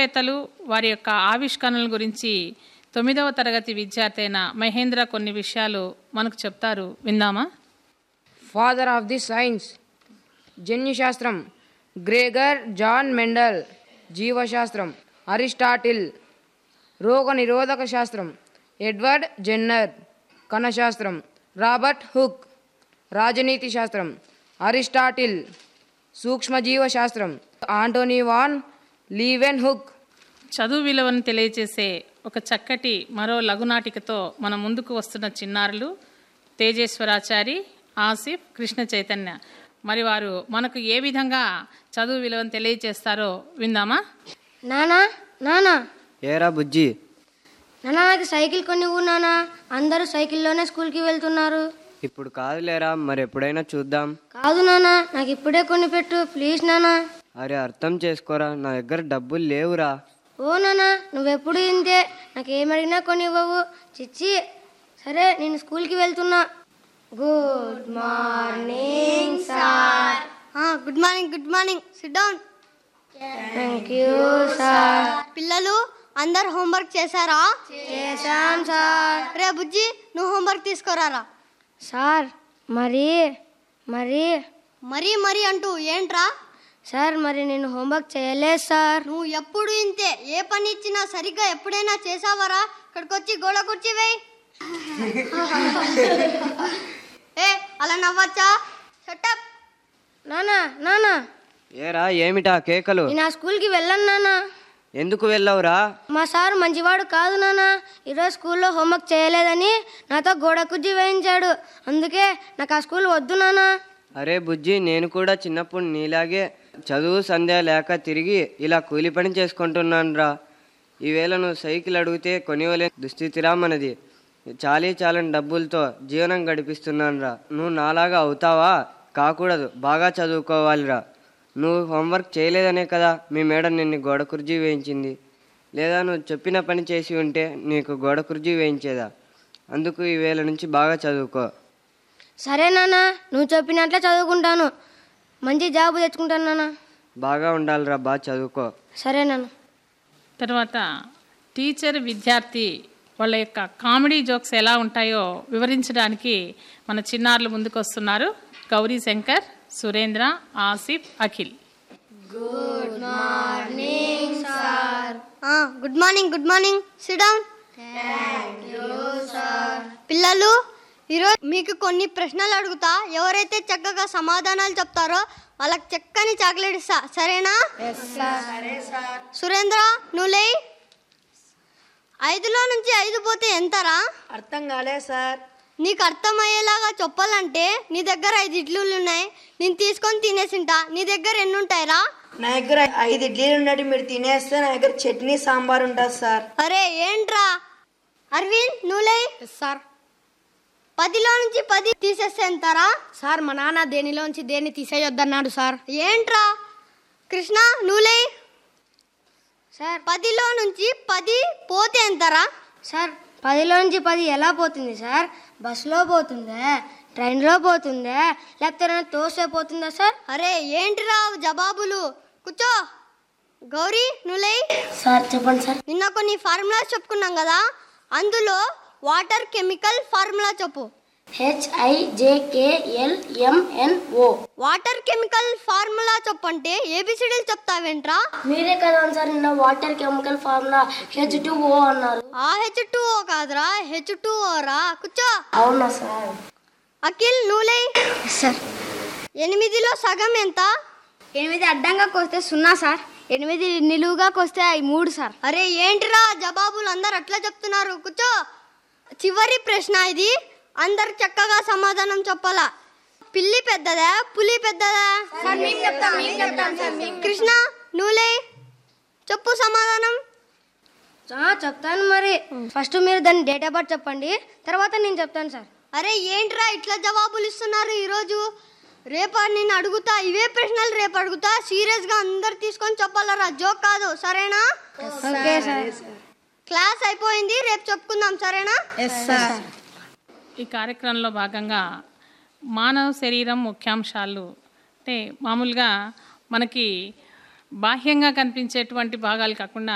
శాస్త్రవేత్తలు వారి యొక్క ఆవిష్కరణల గురించి తొమ్మిదవ తరగతి విద్యార్థి అయిన మహేంద్ర కొన్ని విషయాలు మనకు చెప్తారు విందామా ఫాదర్ ఆఫ్ ది సైన్స్ జన్యుశాస్త్రం గ్రేగర్ జాన్ మెండల్ జీవశాస్త్రం అరిస్టాటిల్ రోగ నిరోధక శాస్త్రం ఎడ్వర్డ్ జెన్నర్ కణశాస్త్రం రాబర్ట్ హుక్ రాజనీతి శాస్త్రం అరిస్టాటిల్ సూక్ష్మజీవ శాస్త్రం ఆంటోనీ వాన్ లీవెన్ హుక్ చదువు విలువను తెలియజేసే ఒక చక్కటి మరో లఘునాటికతో మన ముందుకు వస్తున్న చిన్నారులు తేజేశ్వరాచారి ఆసిఫ్ కృష్ణ చైతన్య మరి వారు మనకు ఏ విధంగా చదువు విలువను తెలియజేస్తారో విందామా నానా నానా ఏరా బుజ్జి నానా నాకు సైకిల్ కొనివ్వు నానా అందరూ సైకిల్లోనే స్కూల్కి వెళ్తున్నారు ఇప్పుడు కాదులేరా మరి ఎప్పుడైనా చూద్దాం కాదు నానా నాకు ఇప్పుడే కొనిపెట్టు ప్లీజ్ నానా అరే అర్థం చేసుకోరా నా దగ్గర డబ్బులు లేవురా ఓ నానా నువ్వెప్పుడు ఇంతే నాకు ఏమడిగినా కొనివ్వవు చిచ్చి సరే నేను స్కూల్కి వెళ్తున్నా good morning sir good morning good morning sit down thank you sir పిల్లలు అందరు హోంవర్క్ చేశారా చేశాం సార్ రే బుజ్జి నువ్వు హోంవర్క్ తీసుకోరారా సార్ మరి మరి మరీ మరీ అంటూ ఏంట్రా సార్ మరి నేను హోంవర్క్ చేయలేదు సార్ నువ్వు ఎప్పుడు ఇంతే ఏ పని ఇచ్చినా సరిగ్గా ఎప్పుడైనా చేసావరా ఇక్కడికి వచ్చి గోడ కుర్చీ వేయి ఏ అలా నవ్వచ్చా షటప్ నానా నానా ఏరా ఏమిటా కేకలు నేను ఆ స్కూల్కి వెళ్ళను నానా ఎందుకు వెళ్ళవురా మా సార్ మంచివాడు కాదు నానా ఈరోజు స్కూల్లో హోంవర్క్ చేయలేదని నాతో గోడ కుజ్జి వేయించాడు అందుకే నాకు ఆ స్కూల్ వద్దు నానా అరే బుజ్జి నేను కూడా చిన్నప్పుడు నీలాగే చదువు సంధ్య లేక తిరిగి ఇలా కూలి పని చేసుకుంటున్నాను రా ఈవేళ నువ్వు సైకిల్ అడిగితే కొనివ్వలే దుస్థితిరా మనది చాలీ చాలని డబ్బులతో జీవనం గడిపిస్తున్నాను రా నువ్వు నాలాగా అవుతావా కాకూడదు బాగా చదువుకోవాలిరా నువ్వు హోంవర్క్ చేయలేదనే కదా మీ మేడం నిన్ను గోడ కుర్జీ వేయించింది లేదా నువ్వు చెప్పిన పని చేసి ఉంటే నీకు గోడ కుర్జీ వేయించేదా అందుకు ఈవేళ నుంచి బాగా చదువుకో సరే నానా నువ్వు చెప్పినట్లే చదువుకుంటాను మంచి జాబ్ తెచ్చుకుంటాను నానా బాగా ఉండాలిరా బాగా చదువుకో సరే నాన్న తర్వాత టీచర్ విద్యార్థి వాళ్ళ యొక్క కామెడీ జోక్స్ ఎలా ఉంటాయో వివరించడానికి మన చిన్నారులు ముందుకు వస్తున్నారు Gauri Shankar Surendra Asif Akhil good morning good morning sit down పిల్లలు ఈరోజు మీకు కొన్ని ప్రశ్నలు అడుగుతా ఎవరైతే చక్కగా సమాధానాలు చెప్తారో వాళ్ళకి చక్కని చాక్లెట్ ఇస్తా సరేనా సురేంద్ర నువ్వు లేయ్ ఐదులో నుంచి ఐదు పోతే ఎంతరా అర్థం కాలే సార్ నీకు అర్థమయ్యేలాగా చెప్పాలంటే నీ దగ్గర ఐదు ఇడ్లీలు ఉన్నాయి నేను తీసుకొని తినేసింటా నీ దగ్గర ఎన్ని ఉంటాయిరా నా దగ్గర ఐదు ఇడ్లీలు ఉన్నట్టు మీరు తినేస్తే నా దగ్గర చట్నీ సాంబార్ ఉంటుంది సార్ అరే ఏంట్రా అరవింద్ నువ్వులే సార్ పదిలో నుంచి పది తీసేస్తే ఎంతరా సార్ మా నాన్న దేనిలోంచి దేన్ని తీసేయొద్దన్నాడు సార్ ఏంట్రా కృష్ణ నువ్వులే సార్ పదిలో నుంచి పది పోతే ఎంతరా సార్ పదిలో నుంచి పది ఎలా పోతుంది సార్ బస్సులో పోతుందా ట్రైన్లో పోతుందా లేకపోతే ఏమైనా తోసే పోతుందా సార్ అరే ఏంటిరా జవాబులు కూర్చో గౌరీ నువ్వులే సార్ చెప్పండి సార్ నిన్న కొన్ని ఫార్ములాస్ చెప్పుకున్నాం కదా అందులో వాటర్ కెమికల్ ఫార్ములా చెప్పు హెచ్ఐజేకేఎల్ఎంఎన్ఓ వాటర్ కెమికల్ ఫార్ములా చెప్పంటే ఏబిసిడీలు చెప్తావేంట్రా మీరే కదా సార్ నిన్న water chemical formula H two O అన్నారు ఆ హెచ్ టూ ఓ కాదురా హెచ్ టూ ఓ రా కూర్చో అవునా సార్ అఖిల్ నువ్వులే సార్ ఎనిమిదిలో సగం ఎంత ఎనిమిది అడ్డంగా కొస్తే సున్నా సార్ ఎనిమిది నిలువుగా కొస్తే అవి మూడు సార్ అరే ఏంటిరా జవాబులు అందరు అట్లా చెప్తున్నారు కూర్చో చివరి ప్రశ్న ఇది అందరు చక్కగా సమాధానం చెప్పాలా పిల్లి పెద్దదా పులి పెద్దదా కృష్ణ నువ్వులే చెప్పు సమాధానం చెప్తాను మరి ఫస్ట్ మీరు దాని డేట్ ఆఫ్ బర్త్ చెప్పండి తర్వాత నేను చెప్తాను సార్ అరే ఏంట్రా ఇట్లా జవాబులు ఇస్తున్నారు ఈరోజు రేపు నేను అడుగుతా ఇవే ప్రశ్నలు రేపు అడుగుతా సీరియస్గా అందరు తీసుకొని చెప్పాలరా జోక్ కాదు సరేనా ఓకే సార్ క్లాస్ అయిపోయింది రేపు చెప్పుకుందాం సరేనా ఈ కార్యక్రమంలో భాగంగా మానవ శరీరం ముఖ్యాంశాలు అంటే మామూలుగా మనకి బాహ్యంగా కనిపించేటువంటి భాగాలు కాకుండా